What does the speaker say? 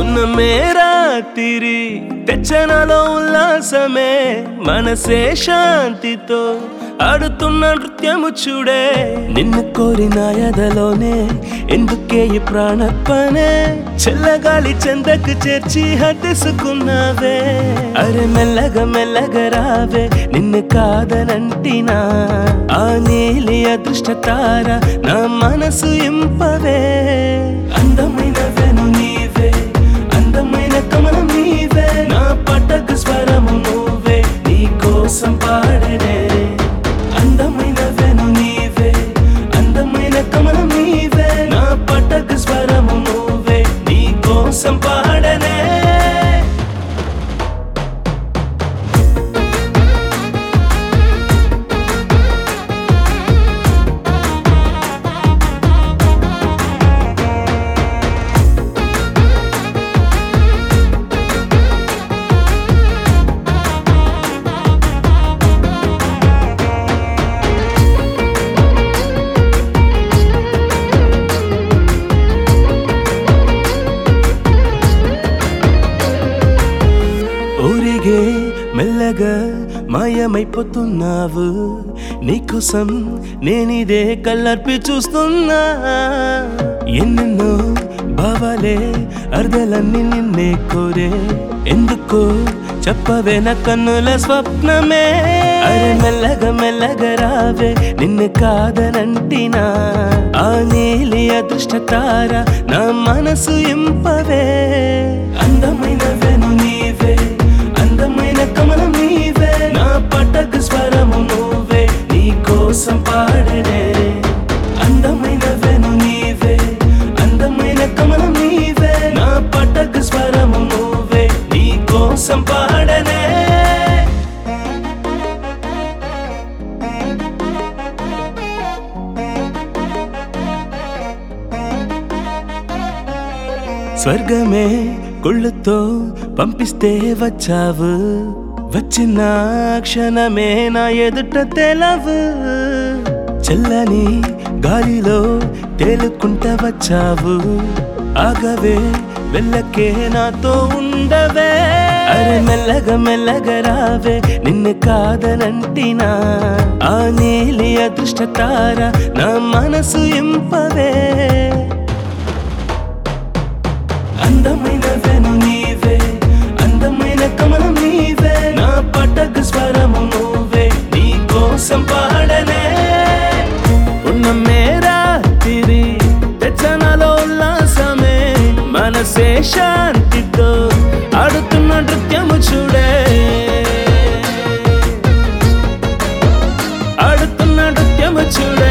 పున్నమే రాత్రి తెచ్చనలో ఉల్లాసమే మనసే శాంతితో ఆడుతున్న నృత్యము చూడే నిన్ను కోరిన ఎదలోనే ఎందుకే ఈ ప్రాణప్పనే చెల్లగాలి చెందకు చేర్చి హత్తుకున్నావే అరే మెల్లగా మెల్లగా రావే నిన్ను కాదనంటినా ఆ నీలి అదృష్ట తార నా మనసు ఇంపవే అందమైన వెను నీవే అందమైన కమలం నీవే నా పటకు స్వరము నువ్వే నీ కోసం పాడనే అందమైన వెను నీవే అందమైన కమలం నీవే నా పటకు స్వరము నువ్వే నీ కోసం పాడనే ఊరిగే మెల్లగా మాయమైపోతున్నావు నీకోసం నేనిదే కళ్ళర్పి చూస్తున్నా ఎన్నెన్నో భావాలే అర్ధలన్నీ నిన్నే కోరే ఎందుకో చెప్పవే నా కన్నుల స్వప్నమే అరే మెల్లగా మెల్లగా రావే నిన్ను కాదనంటినా ఆ నీలి అదృష్ట తార నా మనసు ఇంపవే అందమైన వెను నీవే అందమైన కమలం నీవే నా పటకు స్వరము నువ్వే నీ కోసం పాడనే అందమైన వెను నీవే అందమైన కమలం నీవే నా పటకు స్వరము నువ్వే నీ కోసం పాడనే స్వర్గమే కుళ్ళుతో పంపిస్తే వచ్చావు వచ్చిన క్షణమే నా ఎదుట తెలవు చల్లని గాలిలో తేలుకుంట వచ్చావు ఆగవే వెళ్ళకే నాతో ఉండవే అరే మెల్లగా మెల్లగా రావే నిన్ను కాదనంటినా ఆ నీలి అదృష్ట తార నా మనసు ఇంపవే అందమైన వెను నీవే అందమైన కమలం నీవే నా పటకు స్వరము నువ్వే నీ కోసం పాడనే ఉన్నమే రాత్రి తెచ్చనలో ఉల్లాసమే మనసే శాంతితో ఆడుతున్న నృత్యము చూడే ఆడుతున్న నృత్యము చూడే